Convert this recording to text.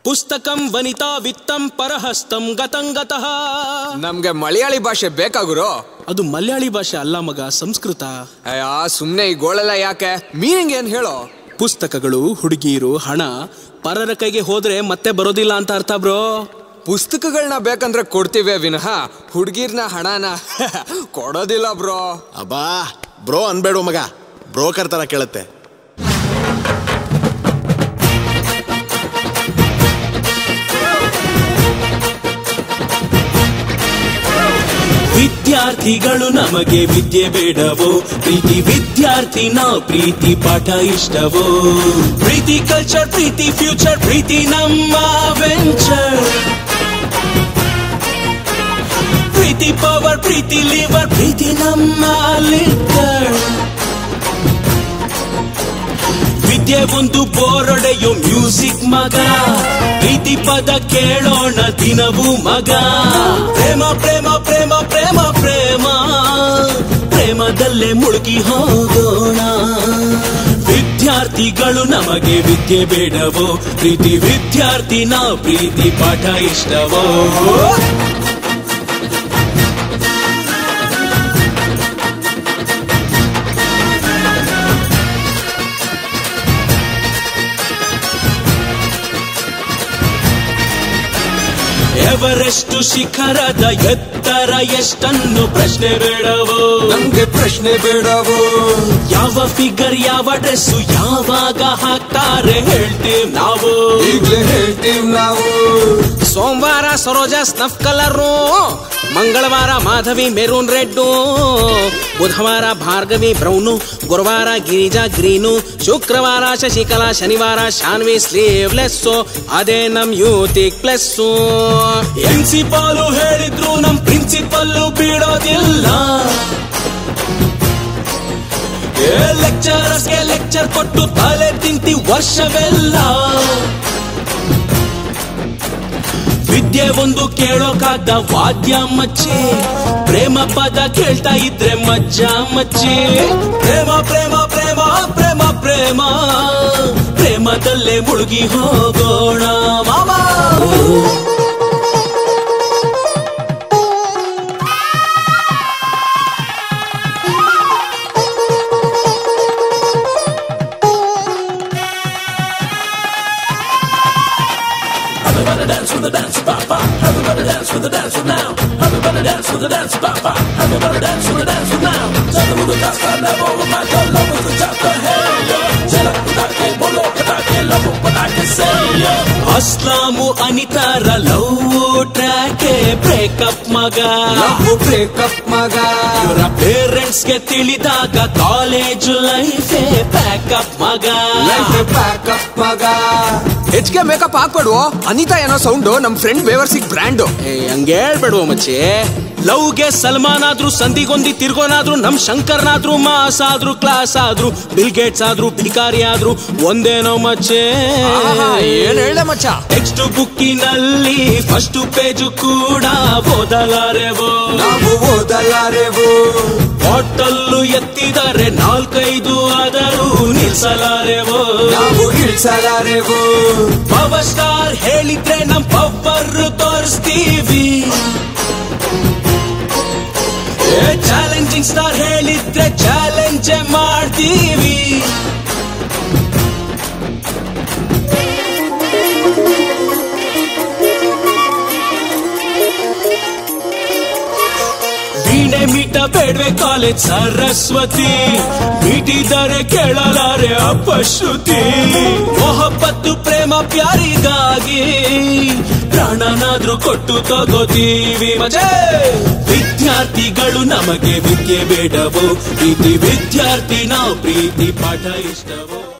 ಪುಸ್ತಕಂ ವನಿತಾ ವಿತ್ತಂ ಪರಹಸ್ತಂ ಗತಂಗತಃ ನಮ್ಗೆ ಮಲಯಾಳಿ ಭಾಷೆ ಬೇಕಾಗುರು ಅದು ಮಲಯಾಳಿ ಭಾಷೆ ಅಲ್ಲ ಮಗ ಸಂಸ್ಕೃತ ಅಯ್ಯ ಸುಮ್ನೆ ಈ ಗೋಳೆಲ್ಲ ಯಾಕೆ ಮೀನಿಂಗ್ ಏನ್ ಹೇಳು ಪುಸ್ತಕಗಳು ಹುಡುಗಿಯರು ಹಣ ಪರರ ಕೈಗೆ ಹೋದ್ರೆ ಮತ್ತೆ ಬರೋದಿಲ್ಲ ಅಂತ ಅರ್ಥ ಬ್ರೋ ಪುಸ್ತಕಗಳನ್ನ ಬೇಕಂದ್ರೆ ಕೊಡ್ತೀವಿ ವಿನಃ ಹುಡ್ಗಿರ್ನ ಹಣನ ಕೊಡೋದಿಲ್ಲ ಬ್ರೋ ಅಬ್ಬಾ ಬ್ರೋ ಅನ್ಬೇಡು ಮಗ ಬ್ರೋಕರ್ ತರ ಕೇಳುತ್ತೆ ವಿದ್ಯಾರ್ಥಿಗಳು ನಮಗೆ ವಿದ್ಯೆ ಬೇಡವೋ ಪ್ರೀತಿ ವಿದ್ಯಾರ್ಥಿ ನಾವು ಪ್ರೀತಿ ಪಾಠ ಇಷ್ಟವೋ ಪ್ರೀತಿ ಕಲ್ಚರ್ ಪ್ರೀತಿ ಫ್ಯೂಚರ್ ಪ್ರೀತಿ ನಮ್ಮ ವೆಂಚರ್ ಪ್ರೀತಿ ಪವರ್ ಪ್ರೀತಿ ಲಿವರ್ ಪ್ರೀತಿ ನಮ್ಮ ಲಿಕ್ಕರ್ ವಿದ್ಯೆ ಒಂದು ಬೋರೊಡೆಯೋ ಮ್ಯೂಸಿಕ್ ಮಗ ಪ್ರೀತಿ ಪದ ಕೇಳೋಣ ದಿನವೂ ಮಗ ಪ್ರೇಮ ಪ್ರೇಮ ಪ್ರೇಮ ಪ್ರೇಮ ಪ್ರೇಮ ಪ್ರೇಮದಲ್ಲೇ ಮುಳುಗಿ ಹೋಗೋಣ ವಿದ್ಯಾರ್ಥಿಗಳು ನಮಗೆ ವಿದ್ಯೆ ಬೇಡವೋ ಪ್ರೀತಿ ವಿದ್ಯಾರ್ಥಿ ನಾವು ಪ್ರೀತಿ ಪಾಠ ಇಷ್ಟವೋ ಎವರೆಷ್ಟು ಶಿಖರದ ಎತ್ತರ ಎಷ್ಟನ್ನು ಪ್ರಶ್ನೆ ಬೇಡವೋ ನಮ್ಗೆ ಪ್ರಶ್ನೆ ಬೇಡವೋ ಯಾವ ಫಿಗರ್ ಯಾವ ಡ್ರೆಸ್ಸು ಯಾವಾಗ ಹಾಕ್ತಾರೆ ಹೇಳ್ತೀವಿ ನಾವು ಈಗ್ಲೇ ಹೇಳ್ತೀವಿ ನಾವು ಸೋಮವಾರ ಸರೋಜ ಸ್ನಫ್ ಕಲರು ಮಂಗಳವಾರ ಮಾಧವಿ ಮೆರೂನ್ ರೆಡ್ಡು ಬುಧವಾರ ಭಾರ್ಗವಿ ಬ್ರೌನು ಗುರುವಾರ ಗಿರಿಜಾ ಗ್ರೀನು ಶುಕ್ರವಾರ ಶಶಿಕಲಾ ಶನಿವಾರ ಶಾನ್ವಿ ಸ್ಲೀವ್ಲೆಸ್ಸು ಅದೇ ನಮ್ ಯೂತಿಕ್ ಪ್ಲಸ್ಸು ಪ್ರಿನ್ಸಿಪಾಲು ಹೇಳಿದ್ರು ನಮ್ ಪ್ರಿನ್ಸಿಪಲ್ಲು ಬಿಡೋದಿಲ್ಲ ಲೆಕ್ಚರರ್ಸ್ಗೆ ಲೆಕ್ಚರ್ ಕೊಟ್ಟು ತಲೆ ತಿಂತಿ ವರ್ಷವೆಲ್ಲ ವಿದ್ಯೆ ಒಂದು ಕೇಳೋಕಾದ ವಾದ್ಯ ಮಚ್ಚಿ ಪ್ರೇಮ ಪದ ಕೇಳ್ತಾ ಇದ್ರೆ ಮಜ್ಜ ಮಚ್ಚಿ ಪ್ರೇಮ ಪ್ರೇಮ ಪ್ರೇಮ ಪ್ರೇಮ ಪ್ರೇಮ ಪ್ರೇಮದಲ್ಲೇ ಮುಳುಗಿ ಹೋಗೋಣ ಮಾಮಾ ಅಸ್ಲಾಮು ಅನಿತಾರ ಲವ್ ಟ್ರ್ಯಾಕೆ ಬ್ರೇಕಪ್ ಮಗ ನಾವು ಬ್ರೇಕಪ್ ಮಗ ಇವರ ಪೇರೆಂಟ್ಸ್ ಗೆ ತಿಳಿದಾಗ ಕಾಲೇಜು ಲೈಫೇ ಪ್ಯಾಕಪ್ ಮಗ ಬ್ಯಾಕಪ್ ಮಗ ಹೆಚ್ಚಿಗೆ ಮೇಕಪ್ ಹಾಕ್ಬೇಡು ಅನಿತಾ ಏನೋ ಸೌಂಡು ನಮ್ ಫ್ರೆಂಡ್ ಬೇವರ್ಸಿಗ್ ಬ್ರ್ಯಾಂಡು ಏ, ಹಂಗೆ ಹೇಳ್ಬೇಡುವ ಮಚ್ಚೆ ಲವ್ಗೆ ಸಲ್ಮಾನ್ ಆದ್ರೂ ಸಂಧಿಗೊಂದಿ ತಿರ್ಗೋನಾದ್ರು ನಮ್ ಶಂಕರ್ನಾದ್ರೂ ಮಾಸ್ ಆದ್ರೂ ಕ್ಲಾಸ್ ಆದ್ರೂ ಬಿಲ್ ಗೇಟ್ಸ್ ಆದ್ರೂ ಭಿಕಾರಿ ಆದ್ರೂ ಒಂದೇನೋ ಮಚ್ಚೆ ಆಹಾ, ಏನ್ ಹೇಳ್ದೆ ಮಚ್ಚ ಟೆಕ್ಸ್ಟ್ ಬುಕ್ಕಿನಲ್ಲಿ ಫಸ್ಟ್ ಪೇಜು ಕೂಡ ಓದಲಾರೆವೋ ನಾವು ಓದಲಾರೆವು ಬಾಟಲ್ಲು ಎತ್ತಿದರೆ ನಾಲ್ಕೈದು ಆದರೂ ನಿಲ್ಸಲಾರೆವೋ ನಾವು ಇಳಿಸಲಾರೆವು ಪವರ್ ಸ್ಟಾರ್ ಹೇಳಿದ್ರೆ ನಮ್ ಪವರ್ ತೋರಿಸ್ತೀವಿ ಚಾಲೆಂಜಿಂಗ್ ಸ್ಟಾರ್ ಹೇಳಿದ್ರೆ ಚಾಲೆಂಜ್ ಮಾಡ್ತೀವಿ ವೀಣೆ ಮೀಟ ಬೇಡ್ವೆ ಕಾಲೇಜ್ ಸರಸ್ವತಿ ಮೀಟಿದರೆ ಕೇಳಲಾರೆ ಅಪಶ್ರುತಿ ಮೊಹಬ್ಬತ್ತು ಪ್ರೇಮ ಪ್ಯಾರಿಗಾಗಿ ಪ್ರಾಣನಾದ್ರೂ ಕೊಟ್ಟು ತಗೋತೀವಿ ಮಜೆ ವಿದ್ಯಾರ್ಥಿಗಳು ನಮಗೆ ವಿದ್ಯೆ ಬೇಡವೋ ಪ್ರೀತಿ ವಿದ್ಯಾರ್ಥಿ ನಾವು ಪ್ರೀತಿ ಪಾಠ ಇಷ್ಟವೋ